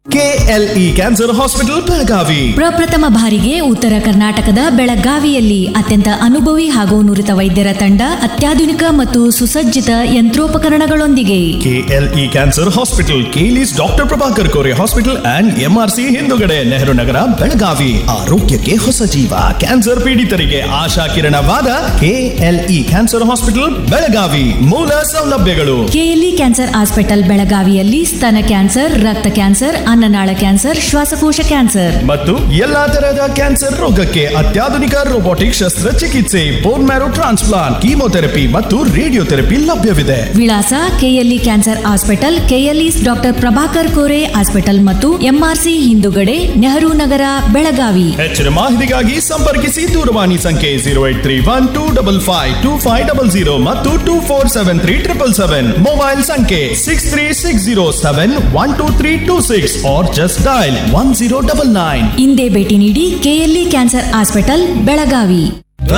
KLE cancer hospital Belagavi ಪ್ರಪ್ರಥಮ ಬಾರಿಗೆ ಉತ್ತರ ಕರ್ನಾಟಕದ ಬೆಳಗಾವಿಯಲ್ಲಿ ಅತ್ಯಂತ ಅನುಭವಿ ಹಾಗೂ ನುರಿತ ವೈದ್ಯರ ತಂಡ ಅತ್ಯಾಧುನಿಕ ಮತ್ತು ಸುಸಜ್ಜಿತ ಯಂತ್ರೋಪಕರಣಗಳೊಂದಿಗೆ ಕೆಎಲ್ಇ ಕ್ಯಾನ್ಸರ್ ಹಾಸ್ಪಿಟಲ್ ಕೇಲಿಸ್ doctor Prabhakar Kore hospital and MRC ಹಿಂದುಗಡೆ ನೆಹರು ನಗರ ಬೆಳಗಾವಿ ಆರೋಗ್ಯಕ್ಕೆ ಹೊಸ ಜೀವ ಕ್ಯಾನ್ಸರ್ ಪೀಡಿತರಿಗೆ ಆಶಾ ಕಿರಣವಾದ ಕೆಎಲ್ಇ ಕ್ಯಾನ್ಸರ್ ಹಾಸ್ಪಿಟಲ್ ಬೆಳಗಾವಿ ಮೂಲ ಸೌಲಭ್ಯಗಳು ಕೆಎಲ್ಇ ಕ್ಯಾನ್ಸರ್ ಆಸ್ಪಿಟಲ್ ಬೆಳಗಾವಿಯಲ್ಲಿ ಸ್ತನ ಕ್ಯಾನ್ಸರ್ ರಕ್ತ ಕ್ಯಾನ್ಸರ್ ಅನ್ನನಾಳ ಕ್ಯಾನ್ಸರ್ ಶ್ವಾಸಕೋಶ ಕ್ಯಾನ್ಸರ್ ಮತ್ತು ಎಲ್ಲಾ ತರಹದ ಕ್ಯಾನ್ಸರ್ ರೋಗಕ್ಕೆ ಅತ್ಯಾಧುನಿಕ ರೋಬೋಟಿಕ್ ಶಸ್ತ್ರಚಿಕಿತ್ಸೆ ಬೋನ್ ಮ್ಯಾರೋ ಟ್ರಾನ್ಸ್ಪ್ಲಾಂಟ್ ಕೀಮೋಥೆರಪಿ ಮತ್ತು ರೇಡಿಯೋಥೆರಪಿ ಲಭ್ಯವಿದೆ ವಿಳಾಸ KLE cancer hospital KLE doctor Prabhakar Kore hospital ಮತ್ತು ಎಂಆರ್ಸಿ ಹಿಂದುಗಡೆ ನೆಹರು ನಗರ ಬೆಳಗಾವಿ ಹೆಚ್ಚಿನ ಮಾಹಿತಿಗಾಗಿ ಸಂಪರ್ಕಿಸಿ ದೂರವಾಣಿ ಸಂಖ್ಯೆ zero eight three one two double five two five double zero ಮತ್ತು two four seven three triple seven mobile ಸಂಖ್ಯೆ six three six zero seven one two three two six or just dial one zero double nine ಇಂದೇ ಭೇಟಿ ನೀಡಿ KLE cancer hospital Belagavi